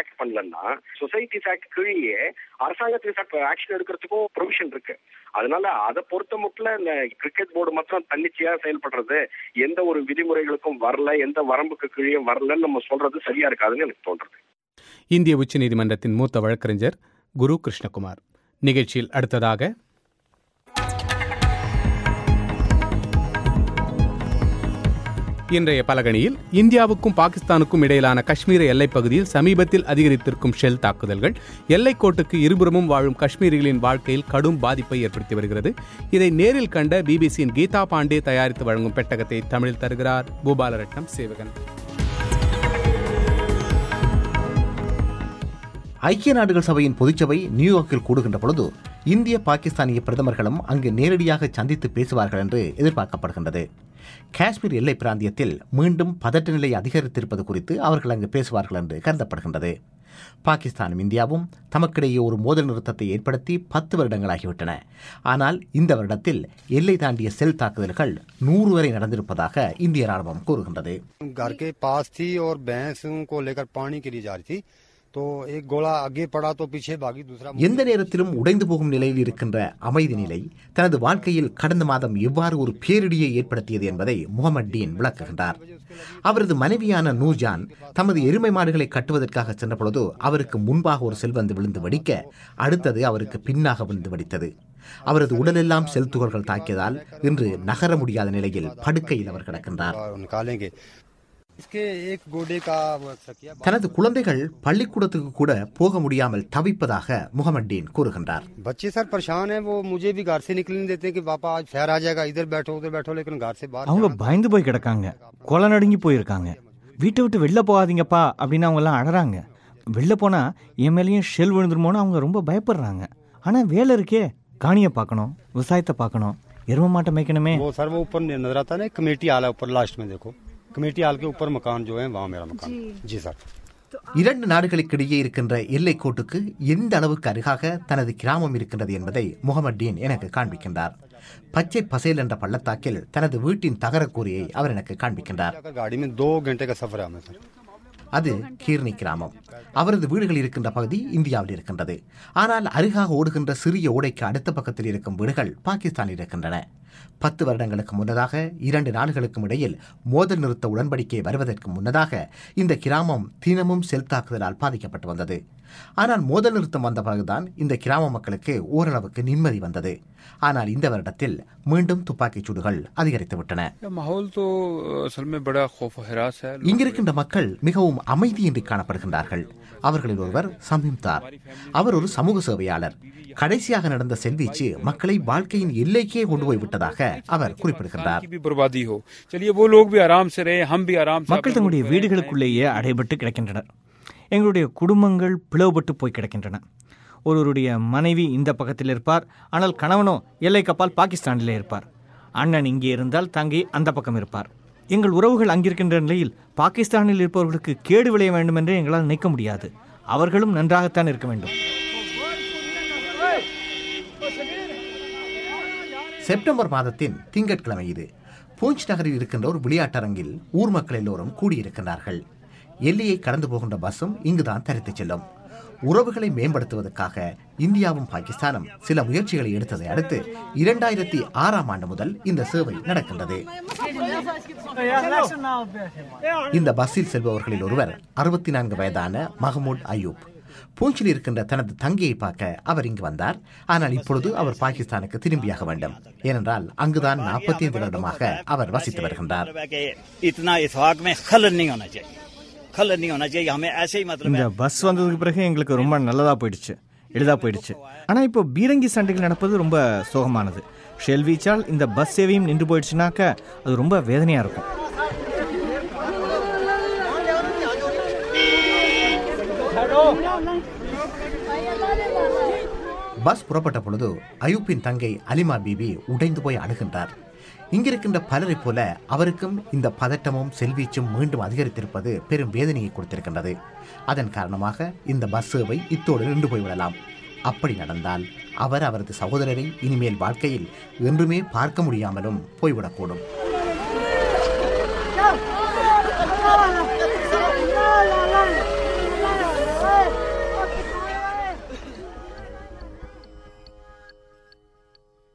ஆக்ட் பண்ணலன்னா சொசைட்டிஸ் ஆக்ட் கீழே அரசாங்கத்துக்கு ஆக்ஷன் எடுக்கிறதுக்கும் ப்ரொவிஷன் இருக்கு அதனால அதை பொறுத்த மட்டும் இந்த கிரிக்கெட் போர்டு மாத்திரம் தன்னிச்சையா செயல்படுறது எந்த ஒரு விதிமுறைகளுக்கும் வரல எந்த வரம்புக்கு கீழே வரலன்னு நம்ம சொல்றது சரியா இருக்காதுன்னு எனக்கு தோன்றது
இந்திய உச்சநீதிமன்றத்தின் மூத்த வழக்கறிஞர் குரு கிருஷ்ணகுமார் நிகழ்ச்சியில் அடுத்ததாக இன்றைய பலகணியில் இந்தியாவுக்கும் பாகிஸ்தானுக்கும் இடையிலான காஷ்மீர எல்லைப் பகுதியில் சமீபத்தில் அதிகரித்திருக்கும் ஷெல் தாக்குதல்கள் எல்லைக்கோட்டுக்கு இருபுறமும் வாழும் காஷ்மீரிகளின் வாழ்க்கையில் கடும் பாதிப்பை ஏற்படுத்தி வருகிறது இதை நேரில் கண்ட பிபிசியின் கீதா பாண்டே தயாரித்து வழங்கும் பெட்டகத்தை தமிழில் தருகிறார் பூபாலரட்னம் சேவகன்
ஐக்கிய நாடுகள் சபையின் பொதுச்சபை நியூயார்க்கில் கூடுகின்ற பொழுது இந்திய பாகிஸ்தானிய பிரதமர்களும் அங்கு நேரடியாக சந்தித்து பேசுவார்கள் என்று எதிர்பார்க்கப்படுகின்றது காஷ்மீர் எல்லை பிராந்தியத்தில் மீண்டும் பதட்ட நிலை அதிகரித்திருப்பது குறித்து அவர்கள் அங்கு பேசுவார்கள் என்று கருதப்படுகின்றது பாகிஸ்தானும் இந்தியாவும் தமக்கிடையே ஒரு மோதல் நிறுத்தத்தை ஏற்படுத்தி பத்து வருடங்களாகிவிட்டன ஆனால் இந்த வருடத்தில் எல்லை தாண்டிய செல் தாக்குதல்கள் நூறு வரை நடந்திருப்பதாக இந்திய ராணுவம் கூறுகின்றது
घर के पास थी और भैंस को लेकर पानी के लिए जा रही थी तो एक गोला आगे पड़ा तो पीछे भागी दूसरा
எந்த நேரத்திலும் உடைந்து போகும் நிலையில் இருக்கின்ற அமைதி நிலை தனது வாழ்க்கையில் கடந்த மாதம் எவ்வாறு ஒரு பேரிடியை ஏற்படுத்தியது என்பதை முகமது டீன் விளக்குகின்றார் அவரது மனைவியான நூர்ஜான் தமது எருமை மாடுகளை கட்டுவதற்காக சென்ற பொழுது அவருக்கு முன்பாக ஒரு செல் வந்து விழுந்து வெடிக்க அடுத்தது அவருக்கு பின்னாக விழுந்து வெடித்தது அவரது உடலெல்லாம் செல் துகள்கள் தாக்கியதால் இன்று நகர முடியாத நிலையில் படுக்கையில் அவர் கிடக்கின்றார்
निकालेंगे इसके एक गोडे का वो सकिया
தனது குழந்தைகள் பள்ளிக்கூடத்துக்கு கூட போக முடியாமல் தவிப்பதாக முகமது டீன் கூறுகின்றார்
बच्चे सर परेशान है वो मुझे भी घर से निकलने देते हैं कि पापा आज शहर आ जाएगा इधर बैठो उधर बैठो लेकिन घर से बाहर
அவங்க பயந்து போய் கிடக்காங்க கொலை நடுங்கி போயிருக்காங்க வீட்டை விட்டு வெளில போகாதீங்கப்பா அப்படின்னு அவங்க எல்லாம் அழறாங்க வெளில போனா என் மேலேயும் ஷெல் விழுந்துருமோன்னு அவங்க ரொம்ப பயப்படுறாங்க ஆனா வேலை இருக்கே காணியை பார்க்கணும் விவசாயத்தை பார்க்கணும் எரும மாட்டை மேய்க்கணுமே
वो सर वो ऊपर नजर आता है ना कमेटी हाल है ऊपर लास्ट में देखो कमेटी हाल के ऊपर मकान जो है वहाँ मेरा मकान जी सर
இரண்டு நாடுகளுக்கிடையே இருக்கின்ற எல்லைக் கோட்டுக்கு எந்த அளவுக்கு அருகாக தனது கிராமம் இருக்கின்றது என்பதை முகமது டீன் எனக்கு காண்பிக்கின்றார் பச்சை பசேல் என்ற பள்ளத்தாக்கில் தனது வீட்டின் தகரக்கூரையை அவர் எனக்கு காண்பிக்கின்றார்
गाड़ी में दो घंटे का सफर है हमें सर
அது கீர்னி கிராமம் அவரது வீடுகள் இருக்கின்ற பகுதி இந்தியாவில் இருக்கின்றது ஆனால் அருகாக ஓடுகின்ற சிறிய ஓடைக்கு அடுத்த பக்கத்தில் இருக்கும் வீடுகள் பாகிஸ்தானில் இருக்கின்றன பத்து வருடங்களுக்கு முன்னதாக இரண்டு நாடுகளுக்கும் இடையில் மோதல் நிறுத்த உடன்படிக்கை வருவதற்கு முன்னதாக இந்த கிராமம் தினமும் செல் தாக்குதலால் பாதிக்கப்பட்டு வந்தது ஆனால் மோதல் நிறுத்தம் வந்த பிறகுதான் இந்த கிராம மக்களுக்கு ஓரளவுக்கு நிம்மதி வந்தது ஆனால் இந்த வருடத்தில் மீண்டும் துப்பாக்கிச் சூடுகள் அதிகரித்து விட்டன
माहौल तो असल में बड़ा खौफ हरास है
இங்கிருக்கின்ற மக்கள் மிகவும் அமைதியின்றி காணப்படுகின்றார்கள் அவர்களில் ஒருவர் சமீம்தார் அவர் ஒரு சமூக சேவையாளர் கடைசியாக நடந்த செல்வீச்சு மக்களை வாழ்க்கையின் எல்லைக்கே கொண்டு போய் விட்டதாக அவர் குறிப்பிடுகின்றார்
की भी बर्बादी हो चलिए वो लोग भी आराम से रहे हम भी आराम से
மக்கள் தங்களுடைய வீடுகளுக்குள்ளேயே அடைபட்டு கிடக்கின்றனர் எங்களுடைய குடும்பங்கள் பிளவுபட்டு போய் கிடக்கின்றன ஒருவருடைய மனைவி இந்த பக்கத்தில் இருப்பார் ஆனால் கணவனோ எல்லை கப்பால் பாகிஸ்தானிலே இருப்பார் அண்ணன் இங்கே இருந்தால் தங்கை அந்த பக்கம் இருப்பார் எங்கள் உறவுகள் அங்கிருக்கின்ற நிலையில் பாகிஸ்தானில் இருப்பவர்களுக்கு கேடு விளைய வேண்டும் என்று எங்களால் நினைக்க முடியாது அவர்களும் நன்றாகத்தான் இருக்க வேண்டும்
செப்டம்பர் மாதத்தின் திங்கட்கிழமை இது பூஞ்ச் நகரில் இருக்கின்ற ஒரு விளையாட்டரங்கில் ஊர் மக்கள் எல்லோரும் கூடியிருக்கின்றார்கள் எல்லையை கடந்து போகின்ற பஸ்ஸும் இங்குதான் தரித்துச் செல்லும் உறவுகளை மேம்படுத்துவதற்காக இந்தியாவும் பாகிஸ்தானும் சில முயற்சிகளை எடுத்ததை அடுத்து இரண்டாயிரத்தி ஆறாம் ஆண்டு முதல் இந்த சேவை நடக்கின்றது இந்த பஸ்ஸில் செல்பவர்களில் ஒருவர் அறுபத்தி நான்கு வயதான மஹமூத் அயூப் பூஞ்சில் இருக்கின்ற தனது தங்கையை பார்க்க அவர் இங்கு வந்தார் ஆனால் இப்பொழுது அவர் பாகிஸ்தானுக்கு திரும்பியாக வேண்டும் ஏனென்றால் அங்குதான் நாற்பத்தி ஐந்து வருடமாக அவர் வசித்து வருகின்றார்
इतना इतफाक में खलल नहीं होना चाहिए खलल नहीं होना चाहिए हमें ऐसे ही मतलब
இந்த பஸ் வந்ததுக்கு பிறகு எங்களுக்கு ரொம்ப நல்லதாக போயிடுச்சு எளிதாக போயிடுச்சு ஆனால் இப்போ பீரங்கி சண்டைகள் நடப்பது ரொம்ப சோகமானது ஷெல் வீச்சால் இந்த பஸ் சேவையும் நின்று போயிடுச்சுனாக்க அது ரொம்ப வேதனையாக இருக்கும்
பஸ் புறப்பட்ட பொழுது அயூப்பின் தங்கை அலிமா பிபி உடைந்து போய் அழுகின்றார் இங்கிருக்கின்ற பலரைப் போல அவருக்கும் இந்த பதட்டமும் செல்வீச்சும் மீண்டும் அதிகரித்திருப்பது பெரும் வேதனையை கொடுத்திருக்கின்றது அதன் காரணமாக இந்த பஸ் சேவை இத்தோடு நின்று போய்விடலாம் அப்படி நடந்தால் அவர் அவரது சகோதரரை இனிமேல் வாழ்க்கையில் என்றுமே பார்க்க முடியாமலும் போய்விடக்கூடும்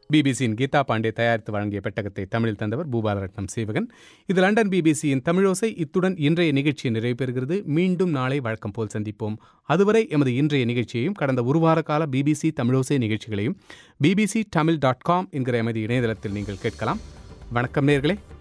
பிபிசியின் கீதா பாண்டே தயாரித்து வழங்கிய பெட்டகத்தை தமிழில் தந்தவர் பூபாலரட்னம் சேவகன் இது லண்டன் பிபிசியின் தமிழோசை இத்துடன் இன்றைய நிகழ்ச்சி நிறைவு பெறுகிறது மீண்டும் நாளை வழக்கம் போல் சந்திப்போம் அதுவரை எமது இன்றைய நிகழ்ச்சியையும் கடந்த ஒரு வார கால பிபிசி தமிழோசை நிகழ்ச்சிகளையும் பிபிசி தமிழ் டாட் காம் என்கிற எமது இணையதளத்தில் நீங்கள் கேட்கலாம் வணக்கம் நேர்களே